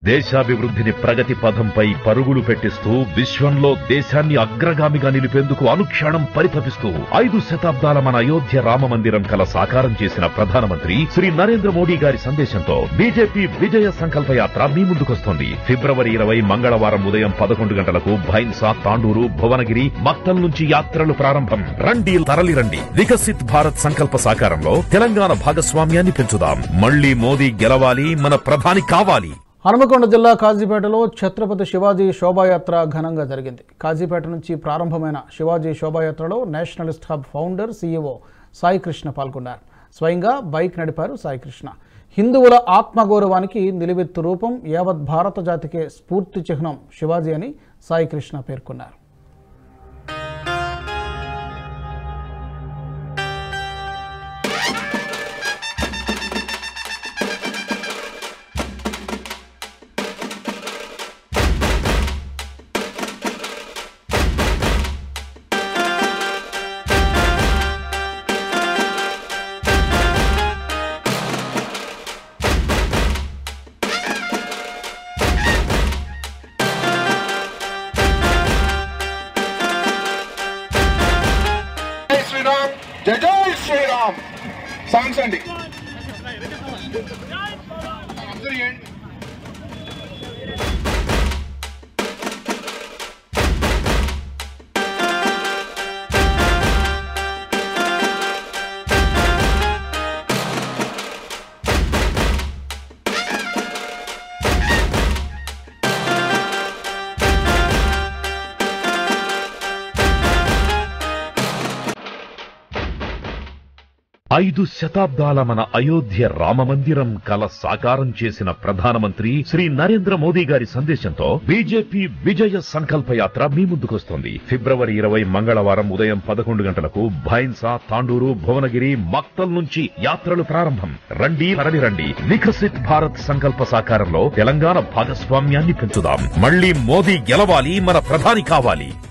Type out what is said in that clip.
దేశాభివృద్ధిని ప్రగతి పథంపై పరుగులు పెట్టిస్తూ విశ్వంలో దేశాన్ని అగ్రగామిగా నిలిపేందుకు అనుక్షణం పరితపిస్తూ ఐదు శతాబ్దాల మన అయోధ్య రామ మందిరం కల సాకారం చేసిన ప్రధానమంత్రి శ్రీ నరేంద్ర మోడీ గారి సందేశంతో బీజేపీ విజయ సంకల్ప యాత్ర మీ ముందుకొస్తోంది ఫిబ్రవరి ఇరవై మంగళవారం ఉదయం పదకొండు గంటలకు భైన్సా తాండూరు భువనగిరి మక్తల్ నుంచి యాత్రలు ప్రారంభం రండి తరలి రండి వికసిత్ భారత్ సంకల్ప సాకారంలో తెలంగాణ భాగస్వామ్యాన్ని పెంచుదాం మళ్లీ మోదీ గెలవాలి మన ప్రధాని కావాలి హనుమకొండ జిల్లా కాజీపేటలో ఛత్రపతి శివాజీ శోభాయాత్ర ఘనంగా జరిగింది కాజీపేట నుంచి ప్రారంభమైన శివాజీ శోభాయాత్రలో nationalist hub founder CEO Saikrishna పాల్గొన్నారు స్వయంగా బైక్ నడిపారు సాయికృష్ణ హిందువుల ఆత్మగౌరవానికి నిలువెత్తు రూపం యావత్ భారత జాతికే స్ఫూర్తి చిహ్నం శివాజీ అని సాయికృష్ణ పేర్కొన్నారు జై శ్రీరామ్ జై జై శ్రీరామ్ సాంగ్స్ అండి అందరూ ఏంటి ఐదు శతాబ్దాల మన అయోధ్య రామమందిరం కల సాకారం చేసిన ప్రధానమంత్రి శ్రీ నరేంద్ర మోదీ గారి సందేశంతో బీజేపీ విజయ సంకల్ప యాత్ర మీ ముందుకొస్తోంది ఫిబ్రవరి ఇరవై మంగళవారం ఉదయం పదకొండు గంటలకు భైన్సా తాండూరు భువనగిరి మక్తల్ నుంచి యాత్రలు ప్రారంభం రండి తరలి రండి వికసిత్ భారత్ సంకల్ప సాకారంలో తెలంగాణ భాగస్వామ్యాన్ని పెంచుదాం మళ్లీ మోదీ గెలవాలి మన ప్రధాని కావాలి